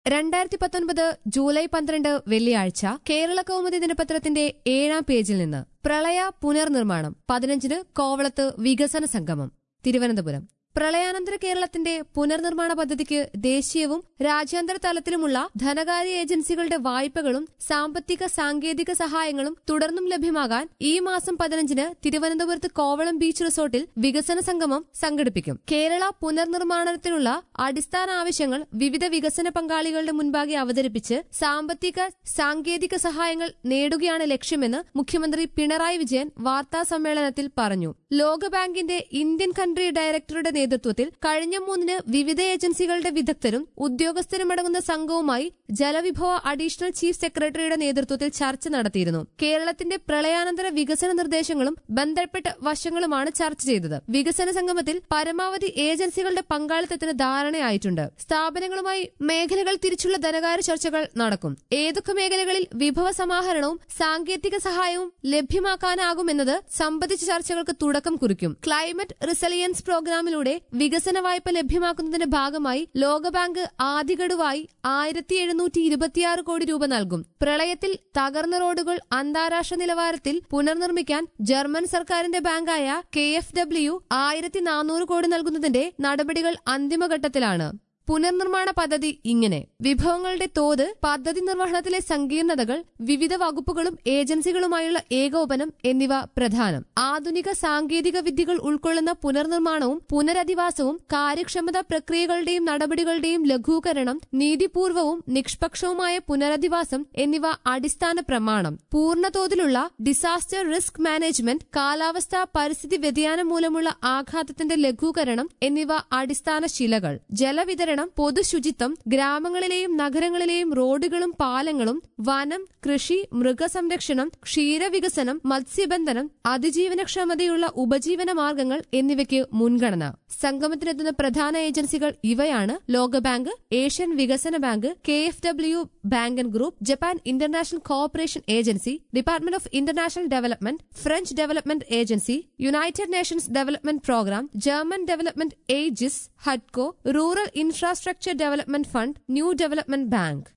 രണ്ടായിരത്തി പത്തൊൻപത് ജൂലൈ പന്ത്രണ്ട് വെള്ളിയാഴ്ച കേരള കൗമുദി ദിനപത്രത്തിന്റെ ഏഴാം പേജിൽ നിന്ന് പ്രളയ പുനർനിർമ്മാണം പതിനഞ്ചിന് കോവളത്ത് വികസന സംഗമം തിരുവനന്തപുരം പ്രളയാനന്തര കേരളത്തിന്റെ പുനർനിർമ്മാണ പദ്ധതിക്ക് ദേശീയവും രാജ്യാന്തര തലത്തിലുമുള്ള ധനകാര്യ ഏജൻസികളുടെ വായ്പകളും സാമ്പത്തിക സാങ്കേതിക സഹായങ്ങളും തുടർന്നും ലഭ്യമാകാൻ ഈ മാസം പതിനഞ്ചിന് തിരുവനന്തപുരത്ത് കോവളം ബീച്ച് റിസോർട്ടിൽ വികസന സംഗമം സംഘടിപ്പിക്കും കേരള പുനർനിർമ്മാണത്തിനുള്ള അടിസ്ഥാന ആവശ്യങ്ങൾ വിവിധ വികസന പങ്കാളികളുടെ മുൻപാകെ അവതരിപ്പിച്ച് സാമ്പത്തിക സാങ്കേതിക സഹായങ്ങൾ നേടുകയാണ് ലക്ഷ്യമെന്ന് മുഖ്യമന്ത്രി പിണറായി വിജയൻ വാർത്താ സമ്മേളനത്തിൽ പറഞ്ഞു ലോകബാങ്കിന്റെ ഇന്ത്യൻ കൺട്രി ഡയറക്ടറുടെ നേതൃത്വത്തിൽ കഴിഞ്ഞ മൂന്നിന് വിവിധ ഏജൻസികളുടെ വിദഗ്ധരും ഉദ്യോഗസ്ഥരുമടങ്ങുന്ന സംഘവുമായി ജലവിഭവ അഡീഷണൽ ചീഫ് സെക്രട്ടറിയുടെ നേതൃത്വത്തിൽ ചർച്ച നടത്തിയിരുന്നു കേരളത്തിന്റെ പ്രളയാനന്തര വികസന നിർദ്ദേശങ്ങളും ബന്ധപ്പെട്ട വശങ്ങളുമാണ് ചർച്ച ചെയ്തത് വികസന സംഗമത്തിൽ പരമാവധി ഏജൻസികളുടെ പങ്കാളിത്തത്തിന് ധാരണയായിട്ടുണ്ട് സ്ഥാപനങ്ങളുമായി മേഖലകൾ തിരിച്ചുള്ള ധനകാര്യ ചർച്ചകൾ നടക്കും ഏതൊക്കെ മേഖലകളിൽ വിഭവ സമാഹരണവും സാങ്കേതിക സഹായവും ലഭ്യമാക്കാനാകുമെന്നത് സംബന്ധിച്ച ചർച്ചകൾക്ക് തുടക്കം കുറിക്കും ക്ലൈമറ്റ് റിസലിയൻസ് പ്രോഗ്രാമിലൂടെ വികസന വായ്പ ലഭ്യമാക്കുന്നതിന്റെ ഭാഗമായി ലോകബാങ്ക് ആദ്യഗഡുവായി ആയിരത്തി എഴുന്നൂറ്റി ഇരുപത്തിയാറ് കോടി രൂപ നൽകും പ്രളയത്തിൽ തകർന്ന റോഡുകൾ അന്താരാഷ്ട്ര നിലവാരത്തിൽ പുനർനിർമ്മിക്കാൻ ജർമ്മൻ സർക്കാരിന്റെ ബാങ്കായ കെ എഫ് ഡബ്ല്യു ആയിരത്തി നാനൂറ് കോടി നൽകുന്നതിന്റെ നടപടികൾ അന്തിമഘട്ടത്തിലാണ് പുനർനിർമ്മാണ പദ്ധതി ഇങ്ങനെ വിഭവങ്ങളുടെ തോത് പദ്ധതി നിർവഹണത്തിലെ സങ്കീർണതകൾ വിവിധ വകുപ്പുകളും ഏജൻസികളുമായുള്ള ഏകോപനം എന്നിവ പ്രധാനം ആധുനിക സാങ്കേതിക വിദ്യകൾ ഉൾക്കൊള്ളുന്ന പുനർനിർമ്മാണവും പുനരധിവാസവും കാര്യക്ഷമത പ്രക്രിയകളുടെയും നടപടികളുടെയും ലഘൂകരണം നീതിപൂർവവും നിഷ്പക്ഷവുമായ പുനരധിവാസം എന്നിവ അടിസ്ഥാന പ്രമാണം പൂർണ്ണതോതിലുള്ള ഡിസാസ്റ്റർ റിസ്ക് മാനേജ്മെന്റ് കാലാവസ്ഥ പരിസ്ഥിതി വ്യതിയാനം മൂലമുള്ള ആഘാതത്തിന്റെ ലഘൂകരണം എന്നിവ അടിസ്ഥാന ശിലകൾ ജലവിതരണം പൊതുശുചിത്വം ഗ്രാമങ്ങളിലെയും നഗരങ്ങളിലെയും റോഡുകളും പാലങ്ങളും വനം കൃഷി മൃഗസംരക്ഷണം ക്ഷീരവികസനം മത്സ്യബന്ധനം അതിജീവനക്ഷമതയുള്ള ഉപജീവന മാർഗങ്ങൾ എന്നിവയ്ക്ക് മുൻഗണന സംഗമത്തിനെത്തുന്ന പ്രധാന ഏജൻസികൾ ഇവയാണ് ലോകബാങ്ക് ഏഷ്യൻ വികസന bank K F W bank and group Japan international cooperation agency department of international development French development agency United Nations development programme German development ഏജിസ് ഹഡ്കോ rural infrastructure development fund new development bank